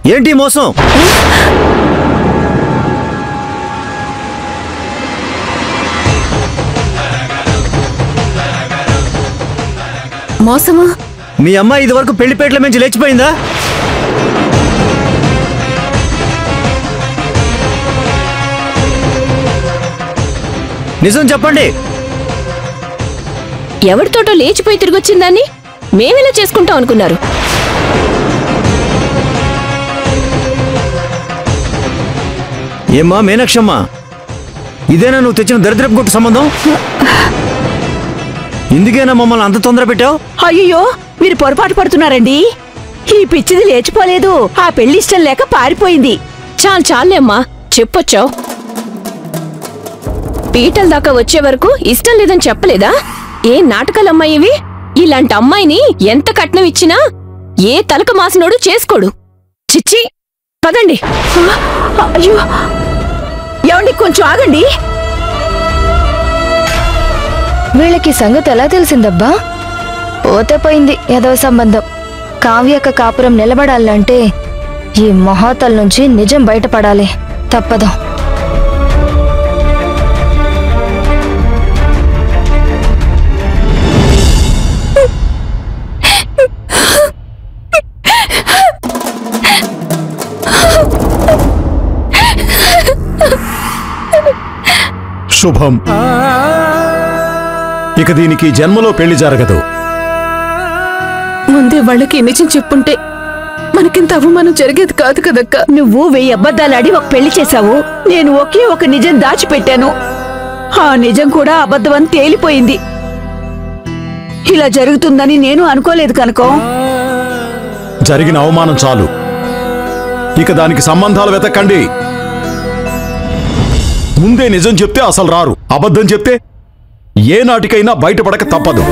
ఏంటి ఈ మోసం మోసమా మీ అమ్మాయి ఇది వరకు పెళ్లిపేటల మించి లేచిపోయిందా నిజం చెప్పండి ఎవరితోటో లేచిపోయి తిరిగొచ్చిందాన్ని మేమెలా చేసుకుంటాం అనుకున్నారు ఏమ్మా మీనాక్షమ్మ ఇదేనా నువ్వు తెచ్చిన దరిద్రపు గుట్టు సంబంధం ఇందుకేనా మమ్మల్ని అంత తొందర పెట్టావు అయ్యో మీరు పొరపాటు పడుతున్నారండి ఈ పిచ్చిది లేచిపోలేదు ఆ పెళ్లి ఇష్టం లేక పారిపోయింది చాలు చాలే అమ్మా చెప్పొచ్చావు పీటల దాకా వచ్చే వరకు ఇష్టం లేదని చెప్పలేదా ఏ నాటకాలమ్మాయి ఇవి ఇలాంటి అమ్మాయిని ఎంత కట్నం ఇచ్చినా ఏ తలక మాసినోడు చేసుకోడు చిచ్చి పదండి ఆ, అయ్యో ఏమండి కొంచెం ఆగండి వీళ్ళకి సంగతి ఎలా తెలిసిందబ్బా పోతే పోయింది ఏదో సంబంధం కావ్యక కాపురం నిలబడాలంటే ఈ మొహాతల నుంచి నిజం బయటపడాలి తప్పదు శుభం ఇక దీనికి జన్మలో పెళ్లి జరగదు ముందే వాళ్ళకి నిజం చెప్పుంటే మనకింత అవమానం జరిగేది కాదు కదక్క నువ్వు వెయ్యి అబద్ధాలాడి ఒక పెళ్లి చేశావు నేను ఒకే ఒక నిజం దాచిపెట్టాను ఆ నిజం కూడా అబద్ధమని తేలిపోయింది ఇలా జరుగుతుందని నేను అనుకోలేదు కనుకో జరిగిన అవమానం చాలు ఇక దానికి సంబంధాలు వెతకండి ముందే నిజం చెప్తే అసలు రారు అబద్ధం చెప్తే ఏ నాటికైనా బయటపడక తప్పదు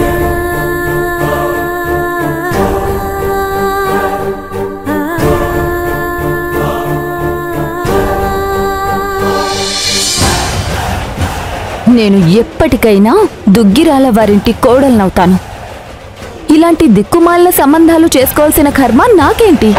నేను ఎప్పటికైనా దుగ్గిరాల వారింటి కోడలనవుతాను ఇలాంటి దిక్కుమాలిన సంబంధాలు చేసుకోవాల్సిన కర్మ నాకేంటి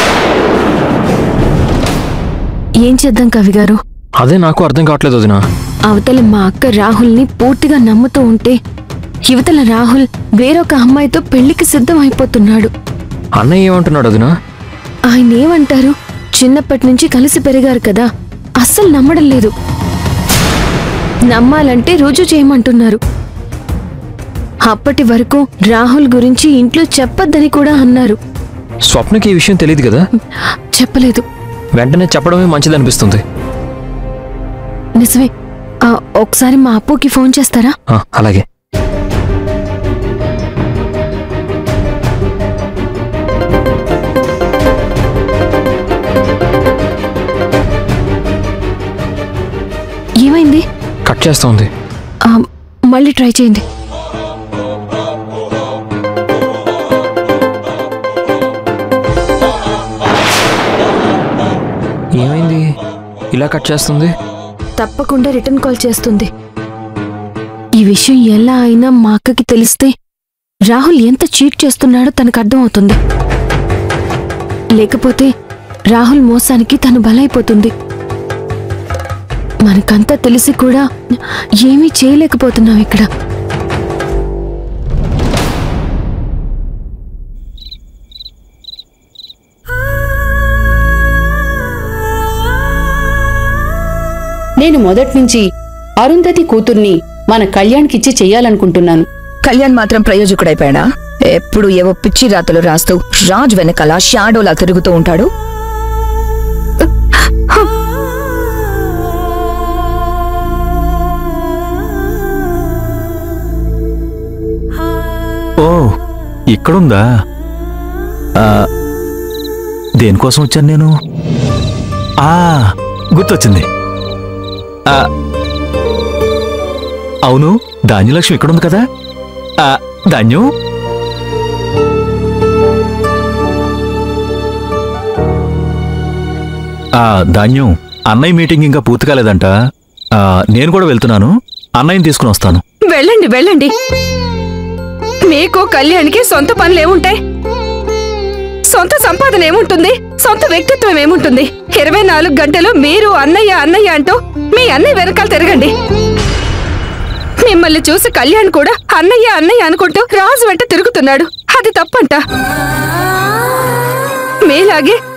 ఏం చేద్దాం కవి గారు అదే నాకు అర్థం కావట్లేదు వదినా అవతల మా అక్క రాహుల్ని పూర్తిగా నమ్ముతూ ఉంటే యువతల రాహుల్ వేరొక అమ్మాయితో పెళ్లికి సిద్ధం అయిపోతున్నాడు అన్నయ్య ఏమంటున్నాడు వదినా ఆయన ఏమంటారు చిన్నప్పటి నుంచి కలిసి పెరిగారు కదా అస్సలు నమ్మడం లేదు నమ్మాలంటే రుజువు చేయమంటున్నారు అప్పటి వరకు రాహుల్ గురించి ఇంట్లో చెప్పొద్దని కూడా అన్నారు స్వప్నకి ఈ విషయం తెలియదు కదా చెప్పలేదు వెంటనే చెప్పడమే మంచిదనిపిస్తుంది నిజమే ఆ, ఒకసారి మా అప్పుకి ఫోన్ చేస్తారా ఆ, అలాగే ఏమైంది కట్ చేస్తోంది ఆ, మళ్ళీ ట్రై చేయండి ఏమైంది ఇలా కట్ చేస్తుంది తప్పకుండా రిటర్న్ కాల్ చేస్తుంది ఈ విషయం ఎలా అయినా మా అక్కకి తెలిస్తే రాహుల్ ఎంత చీట్ చేస్తున్నాడో తనకు అర్థమవుతుంది లేకపోతే రాహుల్ మోసానికి తను బలైపోతుంది మనకంతా తెలిసి కూడా ఏమీ చేయలేకపోతున్నాం ఇక్కడ నేను మొదట్నుంచి అరుంధతి కూతుర్ని మన కళ్యాణ్కిచ్చి చెయ్యాలనుకుంటున్నాను కళ్యాణ్ మాత్రం ప్రయోజకుడైపోయాడా ఎప్పుడు ఏవో పిచ్చి రాతలు రాస్తూ రాజ్ వెనకాల షాడోలా తిరుగుతూ ఉంటాడు ఓ ఇక్కడుందా ఆ, దేనికోసం వచ్చాను నేను ఆ గుర్తొచ్చింది ఆ, అవును ధాన్యలక్ష్మి ఇక్కడుంది కదా ఆ, ధాన్యం ఆ, ధాన్యం అన్నయ్య మీటింగ్ ఇంకా పూర్తి కాలేదంట ఆ, నేను కూడా వెళ్తున్నాను అన్నయ్యని తీసుకుని వస్తాను వెళ్ళండి వెళ్ళండి మీకు కళ్యాణ్కి సొంత పనులేముంటాయి సొంత సొంత సంపాదన ఏముంటుంది సొంత వ్యక్తిత్వం ఏముంటుంది ఇరవై నాలుగు గంటలు మీరు అన్నయ్య అన్నయ్య అంటూ మీ అన్నయ్య వెనకాల తిరగండి మిమ్మల్ని చూసి కళ్యాణ్ కూడా అన్నయ్య అన్నయ్య అనుకుంటూ రాజు వెంట తిరుగుతున్నాడు అది తప్పంట మీలాగే